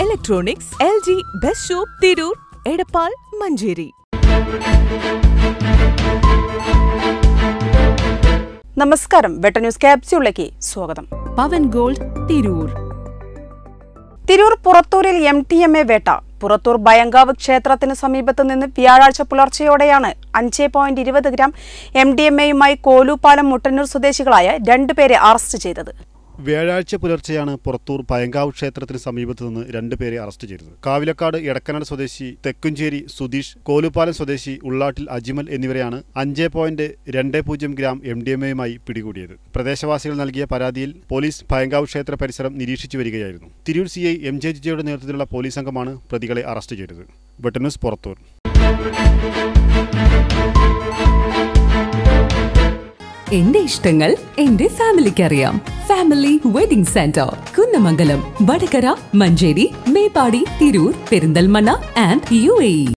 electronics L G best shop Tirur Edappal Manjeri നമസ്കാരം വെട്ട news ക്യാപ്സ്യൂളിലേക്ക് സ്വാഗതം പവൻ ഗോൾഡ് തിരൂർ തിരൂർ പുറത്തൂരിൽ എം ടി എം എ വേട്ട പുറത്തൂർ ബയങ്കാവ് ക്ഷേത്രത്തിന് സമീപത്ത് നിന്ന് വ്യാഴാഴ്ച പുലർച്ചെയോടെയാണ് അഞ്ച് പോയിന്റ് ഇരുപത് ഗ്രാം എം ഡി എം എയുമായി കോലൂപ്പാലം മുട്ടന്നൂർ സ്വദേശികളായ രണ്ടുപേരെ അറസ്റ്റ് ചെയ്തത് വ്യാഴാഴ്ച പുലർച്ചെയാണ് പുറത്തൂർ പയങ്കാവ് ക്ഷേത്രത്തിന് സമീപത്ത് നിന്ന് രണ്ടുപേരെ അറസ്റ്റ് ചെയ്തത് കാവിലക്കാട് എടക്കനാട് സ്വദേശി തെക്കുംചേരി സുധീഷ് കോലുപാലം സ്വദേശി ഉള്ളാട്ടിൽ അജിമൽ എന്നിവരെയാണ് അഞ്ച് പോയിന്റ് രണ്ട് പൂജ്യം ഗ്രാം എം ഡി എം എയുമായി പിടികൂടിയത് പ്രദേശവാസികൾ നൽകിയ പരാതിയിൽ പോലീസ് പയങ്കാവ് ക്ഷേത്ര പരിസരം നിരീക്ഷിച്ചു വരികയായിരുന്നു Tirur C I M J ജിജയുടെ നേതൃത്വത്തിലുള്ള പോലീസ് സംഘമാണ് പ്രതികളെ അറസ്റ്റ് ചെയ്തത് വെട്ടന്യൂസ് പുറത്തൂർ എന്റെ ഇഷ്ടങ്ങൾ എന്റെ ഫാമിലിക്ക് അറിയാം family wedding centre Kunnamangalam Vadakara Manjeri Meppadi Tirur Perinthalmanna and U A